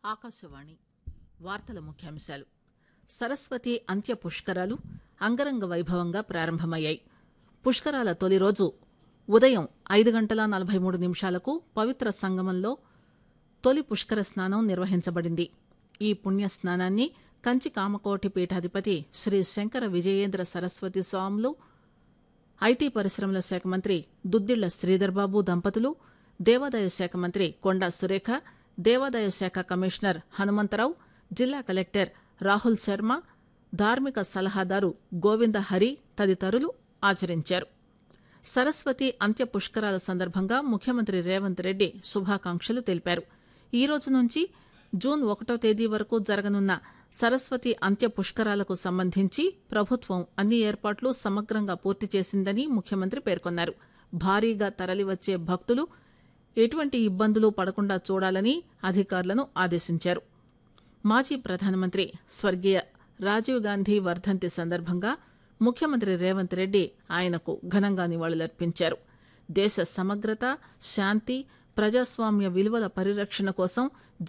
ఆకాశవాణి వార్తల ముఖ్యాంశాలు సరస్వతి అంత్య పుష్కరాలు అంగరంగ వైభవంగా ప్రారంభమయ్యాయి పుష్కరాల తొలి రోజు ఉదయం ఐదు గంటల నలభై మూడు నిమిషాలకు పవిత్ర సంగమంలో తొలి పుష్కర స్నానం నిర్వహించబడింది ఈ పుణ్య స్నానాన్ని కంచి కామకోటి పీఠాధిపతి శ్రీ శంకర విజయేంద్ర సరస్వతి స్వాములు ఐటీ పరిశ్రమల శాఖ మంత్రి దుద్దిళ్ల శ్రీధర్బాబు దంపతులు దేవాదాయ శాఖ మంత్రి కొండా సురేఖ దేవాదాయ శాఖ కమిషనర్ హనుమంతరావు జిల్లా కలెక్టర్ రాహుల్ శర్మ ధార్మిక సలహాదారు గోవింద హరి తదితరులు ఆచరించారు సరస్వతి అంత్య పుష్కరాల సందర్భంగా ముఖ్యమంత్రి రేవంత్ రెడ్డి శుభాకాంక్షలు తెలిపారు ఈ రోజు నుంచి జూన్ ఒకటో తేదీ వరకు జరగనున్న సరస్వతి అంత్య పుష్కరాలకు సంబంధించి ప్రభుత్వం అన్ని ఏర్పాట్లు సమగ్రంగా పూర్తి చేసిందని ముఖ్యమంత్రి పేర్కొన్నారు భారీగా తరలివచ్చే భక్తులు ఎటువంటి ఇబ్బందులు పడకుండా చూడాలని అధికారులను ఆదేశించారు మాజీ ప్రధానమంత్రి స్వర్గీయ రాజీవ్ గాంధీ వర్ధంతి సందర్భంగా ముఖ్యమంత్రి రేవంత్ రెడ్డి ఆయనకు ఘనంగా నివాళులర్పించారు దేశ సమగ్రత శాంతి ప్రజాస్వామ్య విలువల పరిరక్షణ కోసం